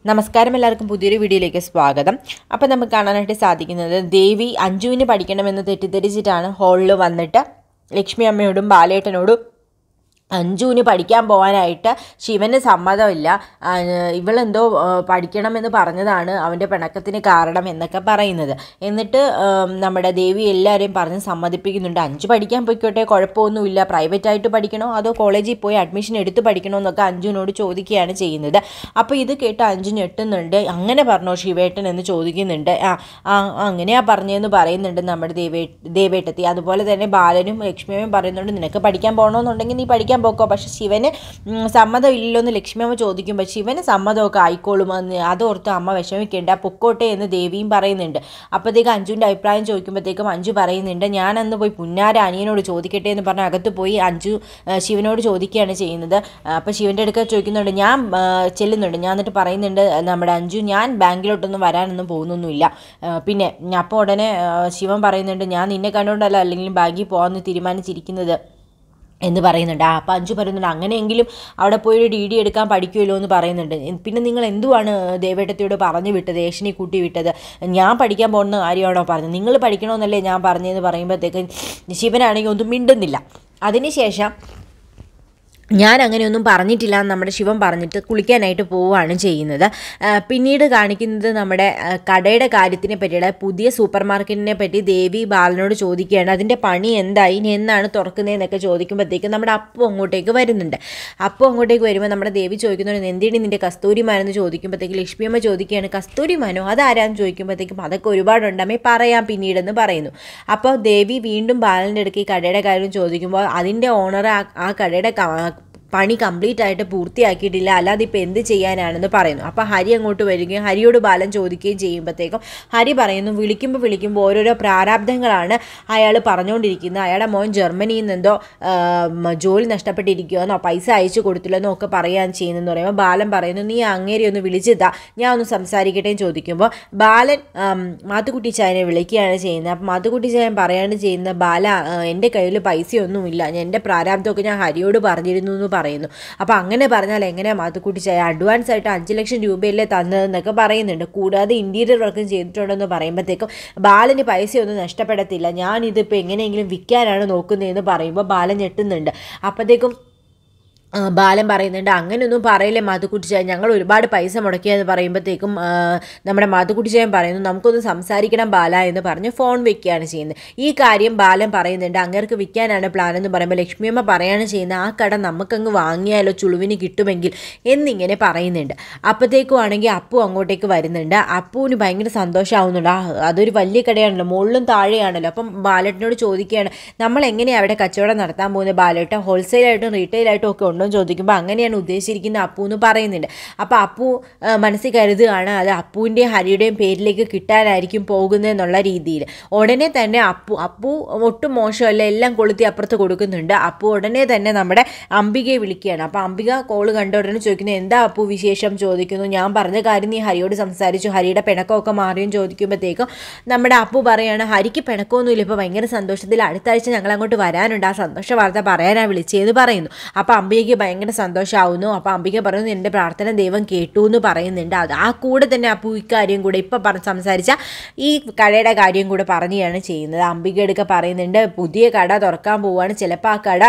നമസ്കാരം എല്ലാവർക്കും പുതിയൊരു വീഡിയോയിലേക്ക് സ്വാഗതം അപ്പോൾ നമുക്ക് കാണാനായിട്ട് സാധിക്കുന്നത് ദേവി അഞ്ജുവിന് പഠിക്കണമെന്ന് തെറ്റിദ്ധരിച്ചിട്ടാണ് ഹാളിൽ വന്നിട്ട് ലക്ഷ്മി അമ്മയോടും ബാലേട്ടനോടും അഞ്ജുവിന് പഠിക്കാൻ പോകാനായിട്ട് ശിവന് സമ്മതമില്ല ആ, ഇവളെന്തോ ആ, പഠിക്കണമെന്ന് പറഞ്ഞതാണ് അവൻ്റെ പിണക്കത്തിന് കാരണം എന്നൊക്കെ പറയുന്നത് എന്നിട്ട് ആം, നമ്മുടെ ദേവി എല്ലാവരെയും പറഞ്ഞ് സമ്മതിപ്പിക്കുന്നുണ്ട് അഞ്ചു പഠിക്കാൻ പോയിക്കോട്ടെ കുഴപ്പമൊന്നുമില്ല പ്രൈവറ്റ് ആയിട്ട് പഠിക്കണോ അതോ കോളേജിൽ പോയി അഡ്മിഷൻ എടുത്ത് പഠിക്കണോ എന്നൊക്കെ അഞ്ജുവിനോട് ചോദിക്കുകയാണ് ചെയ്യുന്നത് അപ്പോൾ ഇത് കേട്ട് അഞ്ജു ഞെട്ടുന്നുണ്ട് അങ്ങനെ പറഞ്ഞോ ശിവേട്ടൻ എന്ന് ചോദിക്കുന്നുണ്ട് ആ ആ അങ്ങനെയാ പറഞ്ഞതെന്ന് പറയുന്നുണ്ട് നമ്മുടെ ദേവേ ദേവേട്ടത്തി അതുപോലെ തന്നെ ബാലനും ലക്ഷ്മിയമ്മയും പറയുന്നുണ്ട് നിനക്ക് പഠിക്കാൻ പോകണമെന്നുണ്ടെങ്കിൽ നീ പഠിക്കാൻ പോക്കോ പക്ഷെ ശിവന് ഉം, സമ്മതമില്ലല്ലോ എന്ന് ലക്ഷ്മിയമ്മ ചോദിക്കുമ്പോൾ ശിവന് സമ്മതമൊക്കെ ആയിക്കോളും എന്ന് അതോർത്ത് അമ്മ വിഷമിക്കേണ്ട പൊക്കോട്ടെ എന്ന് ദേവിയും പറയുന്നുണ്ട് അപ്പോഴത്തേക്ക് അഞ്ജുവിൻ്റെ അഭിപ്രായം ചോദിക്കുമ്പോഴത്തേക്കും അഞ്ജു പറയുന്നുണ്ട് ഞാനന്ന് പോയി പുന്നാര അനിയനോട് ചോദിക്കട്ടെ എന്ന് പറഞ്ഞ് അകത്ത് പോയി അഞ്ജു ആ, ശിവനോട് ചോദിക്കുകയാണ് ചെയ്യുന്നത് അപ്പോൾ ശിവൻ്റെ അടുക്ക ചോദിക്കുന്നുണ്ട് ഞാൻ ആ, ചെല്ലുന്നുണ്ട് ഞാൻ എന്നിട്ട് പറയുന്നുണ്ട് നമ്മുടെ അഞ്ജു ഞാൻ ബാങ്കിലോട്ടൊന്നും വരാനൊന്നും പോകുന്നൊന്നുമില്ല ആ, പിന്നെ അപ്പോൾ ഉടനെ ആ, ശിവൻ പറയുന്നുണ്ട് ഞാൻ നിന്നെ കണ്ടുകൊണ്ടല്ല അല്ലെങ്കിൽ ബാങ്കിൽ പോകാമെന്ന് തീരുമാനിച്ചിരിക്കുന്നത് എന്ന് പറയുന്നുണ്ട് ആ അപ്പം അഞ്ചു പറയുന്നുണ്ട് അങ്ങനെയെങ്കിലും അവിടെ പോയി ഒരു ഡി ഡി എടുക്കാൻ പഠിക്കുമല്ലോ എന്ന് പറയുന്നുണ്ട് പിന്നെ നിങ്ങൾ എന്തുവാണ് ദേവേട്ടത്തിയോട് പറഞ്ഞു വിട്ടത് ഏഷനെ കൂട്ടി വിട്ടത് ഞാൻ പഠിക്കാൻ പോകുന്ന കാര്യമാണോ പറഞ്ഞത് നിങ്ങൾ പഠിക്കണമെന്നല്ലേ ഞാൻ പറഞ്ഞതെന്ന് പറയുമ്പോഴത്തേക്ക് ശിവനാണെങ്കിൽ ഒന്നും മിണ്ടുന്നില്ല അതിനുശേഷം ഞാൻ അങ്ങനെയൊന്നും പറഞ്ഞിട്ടില്ല എന്ന് നമ്മുടെ ശിവൻ പറഞ്ഞിട്ട് കുളിക്കാനായിട്ട് പോവുകയാണ് ചെയ്യുന്നത് ആ, പിന്നീട് കാണിക്കുന്നത് നമ്മുടെ ആ, കടയുടെ കാര്യത്തിനെ പറ്റിയുള്ള പുതിയ സൂപ്പർ മാർക്കറ്റിനെ പറ്റി ദേവി ബാലനോട് ചോദിക്കുകയാണ് അതിൻ്റെ പണി എന്തായി ഇനി എന്നാണ് തുറക്കുന്നതെന്നൊക്കെ ചോദിക്കുമ്പോഴത്തേക്കും നമ്മുടെ അപ്പു അങ്ങോട്ടേക്ക് വരുന്നുണ്ട് അപ്പു അങ്ങോട്ടേക്ക് വരുമ്പോൾ നമ്മുടെ ദേവി ചോദിക്കുന്നുണ്ട് എന്തിനാണ് നിൻ്റെ കസ്തൂരിമാനെന്ന് ചോദിക്കുമ്പോഴത്തേക്ക് ലക്ഷ്മിയമ്മ ചോദിക്കുകയാണ് കസ്തൂരിമാനോ അതാരാന്ന് ചോദിക്കുമ്പോഴത്തേക്കും അതൊക്കെ ഒരുപാടുണ്ട് അമ്മേ പറയാം പിന്നീടെന്ന് പറയുന്നു അപ്പോൾ ദേവി വീണ്ടും ബാലൻ്റെ അടുക്ക് ഈ കടയുടെ കാര്യം ചോദിക്കുമ്പോൾ അതിൻ്റെ ഓണർ ആ ആ കടയുടെ ക- പണി കംപ്ലീറ്റ് ആയിട്ട് പൂർത്തിയാക്കിയിട്ടില്ല അല്ലാതെ ഇപ്പോൾ എന്ത് ചെയ്യാനാണെന്ന് പറയുന്നു അപ്പോൾ ഹരി അങ്ങോട്ട് വരികയും ഹരിയോട് ബാലൻ ചോദിക്കുകയും ചെയ്യുമ്പോഴത്തേക്കും ഹരി പറയുന്നു വിളിക്കുമ്പോൾ വിളിക്കുമ്പോൾ ഓരോരോ പ്രാരാബ്ദങ്ങളാണ് അയാൾ പറഞ്ഞുകൊണ്ടിരിക്കുന്നത് അയാളുടെ മോൻ ജർമ്മനിയിൽ നിന്നെന്തോ ആം, ജോലി നഷ്ടപ്പെട്ടിരിക്കുമെന്നോ പൈസ അയച്ചു കൊടുത്തില്ലെന്നോ ഒക്കെ പറയാൻ ചെയ്യുന്നതെന്ന് പറയുമ്പോൾ ബാലൻ പറയുന്നു നീ അങ്ങേരെ ഒന്ന് വിളിച്ചിതാ ഞാൻ ഒന്ന് സംസാരിക്കട്ടെ എന്ന് ചോദിക്കുമ്പോൾ ബാലൻ ആം, മാത്തുക്കുട്ടി ചായനെ വിളിക്കുകയാണ് ചെയ്യുന്നത് അപ്പം മാത്തുക്കുട്ടി ചായൻ പറയാണ് ചെയ്യുന്നത് ബാല ആ, എൻ്റെ കയ്യിൽ പൈസയൊന്നുമില്ല ഞാൻ എൻ്റെ പ്രാരാബ്ദമൊക്കെ ഞാൻ ഹരിയോട് പറഞ്ഞിരുന്നു എന്ന് പറയുന്നു അപ്പോൾ അങ്ങനെ പറഞ്ഞാൽ എങ്ങനെയാണ് മാത്തുക്കുട്ടി ചായ അഡ്വാൻസ് ആയിട്ട് അഞ്ച് ലക്ഷം രൂപയല്ലേ തന്നതെന്നൊക്കെ പറയുന്നുണ്ട് കൂടാതെ ഇൻറ്റീരിയർ വർക്കും ചെയ്തിട്ടുണ്ടെന്ന് പറയുമ്പോഴത്തേക്കും ബാലന് പൈസയൊന്നും നഷ്ടപ്പെടത്തില്ല ഞാൻ ഇതിപ്പോൾ എങ്ങനെയെങ്കിലും വിൽക്കാനാണ് നോക്കുന്നതെന്ന് പറയുമ്പോൾ ബാലൻ ഞെട്ടുന്നുണ്ട് അപ്പോഴത്തേക്കും ആ, ബാലൻ പറയുന്നുണ്ട് അങ്ങനെയൊന്നും പറയില്ലേ മാത്തുക്കുട്ടിച്ചായൻ ഞങ്ങൾ ഒരുപാട് പൈസ മുടക്കിയെന്ന് പറയുമ്പോഴത്തേക്കും ആ, നമ്മുടെ മാത്തുക്കുട്ടിച്ചായൻ പറയുന്നു നമുക്കൊന്ന് സംസാരിക്കണം ബാല എന്ന് പറഞ്ഞ് ഫോൺ വെക്കുകയാണ് ചെയ്യുന്നത് ഈ കാര്യം ബാലൻ പറയുന്നുണ്ട് അങ്ങേർക്ക് വിൽക്കാനാണ് പ്ലാൻ എന്ന് പറയുമ്പോൾ ലക്ഷ്മിയമ്മ പറയാണ് ചെയ്യുന്നത് ആ കട നമുക്കങ്ങ് വാങ്ങിയാലോ ചുളുവിന് കിട്ടുമെങ്കിൽ എന്നിങ്ങനെ പറയുന്നുണ്ട് അപ്പോഴത്തേക്കും ആണെങ്കിൽ അപ്പു അങ്ങോട്ടേക്ക് വരുന്നുണ്ട് അപ്പുവിന് ഭയങ്കര സന്തോഷമാവുന്നുണ്ട് ആ അതൊരു വലിയ കടയാണല്ലോ മുകളിലും താഴെയാണല്ലോ അപ്പം ബാലേട്ടനോട് ചോദിക്കുകയാണ് നമ്മൾ എങ്ങനെയാണ് അവിടെ കച്ചവടം നടത്താൻ പോകുന്നത് ബാലേട്ടൻ ഹോൾസെയിലായിട്ടും റീറ്റെയിലായിട്ടും ഒക്കെ ഉണ്ടോ എന്ന് ചോദിക്കുമ്പോൾ അങ്ങനെയാണ് ഉദ്ദേശിച്ചിരിക്കുന്ന അപ്പു എന്ന് പറയുന്നുണ്ട് അപ്പോൾ അപ്പു ആ, മനസ്സിൽ കരുതുകയാണ് അത് അപ്പുവിൻ്റെയും ഹരിയുടെയും പേരിലേക്ക് കിട്ടാനായിരിക്കും പോകുന്നതെന്നുള്ള രീതിയിൽ ഉടനെ തന്നെ അപ്പു അപ്പു ഒട്ടും മോശമല്ല എല്ലാം കൊളുത്തി അപ്പുറത്ത് കൊടുക്കുന്നുണ്ട് അപ്പു ഉടനെ തന്നെ നമ്മുടെ അംബികയെ വിളിക്കുകയാണ് അപ്പോൾ അംബിക കോള് കണ്ട ഉടനെ ചോദിക്കുന്നു എന്താ അപ്പു വിശേഷം ചോദിക്കുന്നു ഞാൻ പറഞ്ഞ കാര്യം നീ ഹരിയോട് സംസാരിച്ചു ഹരിയുടെ പിണക്കമൊക്കെ മാറിയും ചോദിക്കുമ്പോഴത്തേക്കും നമ്മുടെ അപ്പു പറയാണ് ഹരിക്ക് പിണക്കമൊന്നുമില്ല ഇപ്പോൾ ഭയങ്കര സന്തോഷത്തിൽ അടുത്ത ആഴ്ച ഞങ്ങൾ അങ്ങോട്ട് വരാനുണ്ട് ആ സന്തോഷ വാർത്ത പറയാനാണ് വിളിച്ചതെന്ന് പറയുന്നു അപ്പോൾ അംബികയ്ക്ക് ഭയങ്കര സന്തോഷമാവുന്നു അപ്പോൾ അംബിക പറയുന്നു എൻ്റെ പ്രാർത്ഥന ദൈവം കേട്ടു എന്ന് പറയുന്നുണ്ട് അത് ആ കൂടെ തന്നെ അപ്പു ഇക്കാര്യം കൂടെ ഇപ്പം പറഞ്ഞ് സംസാരിച്ച ഈ കടയുടെ കാര്യം കൂടെ പറയുകയാണ് ചെയ്യുന്നത് അംബികയുടെ പറയുന്നുണ്ട് പുതിയ കട തുറക്കാൻ പോവുകയാണ് ചിലപ്പോൾ ആ കട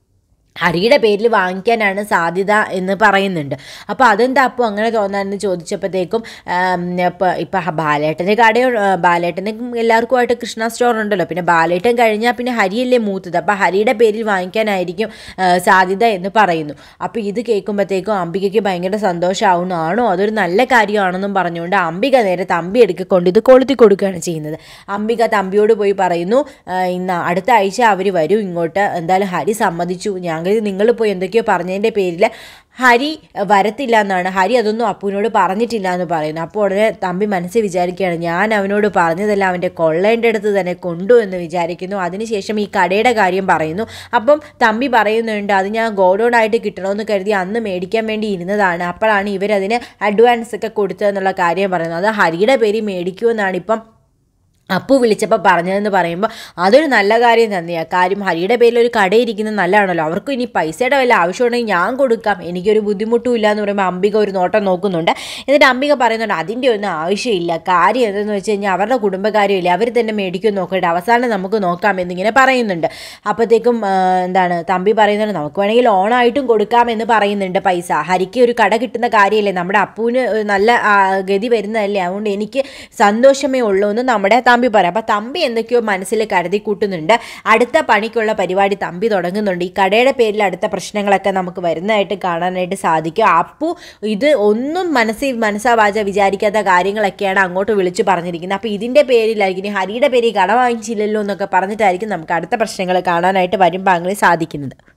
ഹരിയുടെ പേരിൽ വാങ്ങിക്കാനാണ് സാധ്യത എന്ന് പറയുന്നുണ്ട് അപ്പോൾ അതെന്താ അപ്പോൾ അങ്ങനെ തോന്നാനെന്ന് ചോദിച്ചപ്പോഴത്തേക്കും ഇപ്പോൾ ഇപ്പം ബാലേട്ടൻ്റെ കടയോ ബാലേട്ടന് എല്ലാവർക്കുമായിട്ട് കൃഷ്ണ സ്റ്റോർ ഉണ്ടല്ലോ പിന്നെ ബാലേട്ടൻ കഴിഞ്ഞാൽ പിന്നെ ഹരിയല്ലേ മൂത്തത് അപ്പോൾ ഹരിയുടെ പേരിൽ വാങ്ങിക്കാനായിരിക്കും ആ, സാധ്യത എന്ന് പറയുന്നു അപ്പോൾ ഇത് കേൾക്കുമ്പോഴത്തേക്കും അംബികയ്ക്ക് ഭയങ്കര സന്തോഷമാവുന്നു ആണോ അതൊരു നല്ല കാര്യമാണെന്നും പറഞ്ഞുകൊണ്ട് അംബിക നേരെ തമ്പി എടുക്കൊണ്ട് ഇത് കൊളുത്തി കൊടുക്കുകയാണ് ചെയ്യുന്നത് അംബിക തമ്പിയോട് പോയി പറയുന്നു ആ, ഇന്ന് അടുത്ത ആഴ്ച അവർ വരും ഇങ്ങോട്ട് എന്തായാലും ഹരി സമ്മതിച്ചു ഞങ്ങൾ നിങ്ങൾ പോയി എന്തൊക്കെയോ പറഞ്ഞതിൻ്റെ പേരിൽ ഹരി വരത്തില്ല എന്നാണ് ഹരി അതൊന്നും അപ്പുവിനോട് പറഞ്ഞിട്ടില്ല എന്ന് പറയുന്നു അപ്പോൾ ഉടനെ തമ്പി മനസ്സിൽ വിചാരിക്കുകയാണ് ഞാൻ അവനോട് പറഞ്ഞതല്ല അവൻ്റെ കൊള്ളേൻ്റെ അടുത്ത് തന്നെ കൊണ്ടു എന്ന് വിചാരിക്കുന്നു അതിനുശേഷം ഈ കടയുടെ കാര്യം പറയുന്നു അപ്പം തമ്പി പറയുന്നുണ്ട് അത് ഞാൻ ഗോഡൗൺ ആയിട്ട് കിട്ടണമെന്ന് കരുതി അന്ന് മേടിക്കാൻ വേണ്ടി ഇരുന്നതാണ് അപ്പോഴാണ് ഇവരതിന് അഡ്വാൻസ് ഒക്കെ കൊടുത്തതെന്നുള്ള കാര്യം പറയുന്നത് അത് ഹരിയുടെ പേരിൽ മേടിക്കുമെന്നാണ് ഇപ്പം അപ്പു വിളിച്ചപ്പോൾ പറഞ്ഞതെന്ന് പറയുമ്പോൾ അതൊരു നല്ല കാര്യം തന്നെയാണ് കാര്യം ഹരിയുടെ പേരിൽ ഒരു കടയിരിക്കുന്നത് നല്ലതാണല്ലോ അവർക്കും ഇനി പൈസയുടെ വല്ല ആവശ്യമുണ്ടെങ്കിൽ ഞാൻ കൊടുക്കാം എനിക്കൊരു ബുദ്ധിമുട്ടും ഇല്ല എന്ന് പറയുമ്പോൾ അംബിക ഒരു നോട്ടം നോക്കുന്നുണ്ട് എന്നിട്ട് അംബിക പറയുന്നുണ്ട് അതിൻ്റെ ഒന്നും ആവശ്യമില്ല കാര്യം എന്തെന്ന് വെച്ച് കഴിഞ്ഞാൽ അവരുടെ കുടുംബകാര്യമില്ല അവർ തന്നെ മേടിക്കും നോക്കട്ടെ അവസാനം നമുക്ക് നോക്കാം എന്നിങ്ങനെ പറയുന്നുണ്ട് അപ്പോഴത്തേക്കും ആ, എന്താണ് തമ്പി പറയുന്നുണ്ട് നമുക്ക് വേണമെങ്കിൽ ലോണായിട്ടും കൊടുക്കാമെന്ന് പറയുന്നുണ്ട് പൈസ ഹരിക്ക് ഒരു കട കിട്ടുന്ന കാര്യമല്ലേ നമ്മുടെ അപ്പൂന് ഒരു നല്ല ആ, ഗതി വരുന്നതല്ലേ അതുകൊണ്ട് എനിക്ക് സന്തോഷമേ ഉള്ളൂ എന്ന് നമ്മുടെ തമ്പി പറയാം അപ്പം തമ്പി എന്തൊക്കെയോ മനസ്സിൽ കരുതി കൂട്ടുന്നുണ്ട് അടുത്ത പണിക്കുള്ള പരിപാടി തമ്പി തുടങ്ങുന്നുണ്ട് ഈ കടയുടെ പേരിൽ അടുത്ത പ്രശ്നങ്ങളൊക്കെ നമുക്ക് വരുന്നതായിട്ട് കാണാനായിട്ട് സാധിക്കും അപ്പു ഇത് ഒന്നും മനസ്സിൽ മനസ്സാ വാച വിചാരിക്കാത്ത കാര്യങ്ങളൊക്കെയാണ് അങ്ങോട്ട് വിളിച്ചു പറഞ്ഞിരിക്കുന്നത് അപ്പോൾ ഇതിൻ്റെ പേരിലായിരിക്കും ഇനി ഹരിയുടെ പേരിൽ കട വാങ്ങിച്ചില്ലല്ലോ എന്നൊക്കെ പറഞ്ഞിട്ടായിരിക്കും നമുക്ക് അടുത്ത പ്രശ്നങ്ങൾ കാണാനായിട്ട് വരുമ്പോൾ അങ്ങനെ സാധിക്കുന്നത്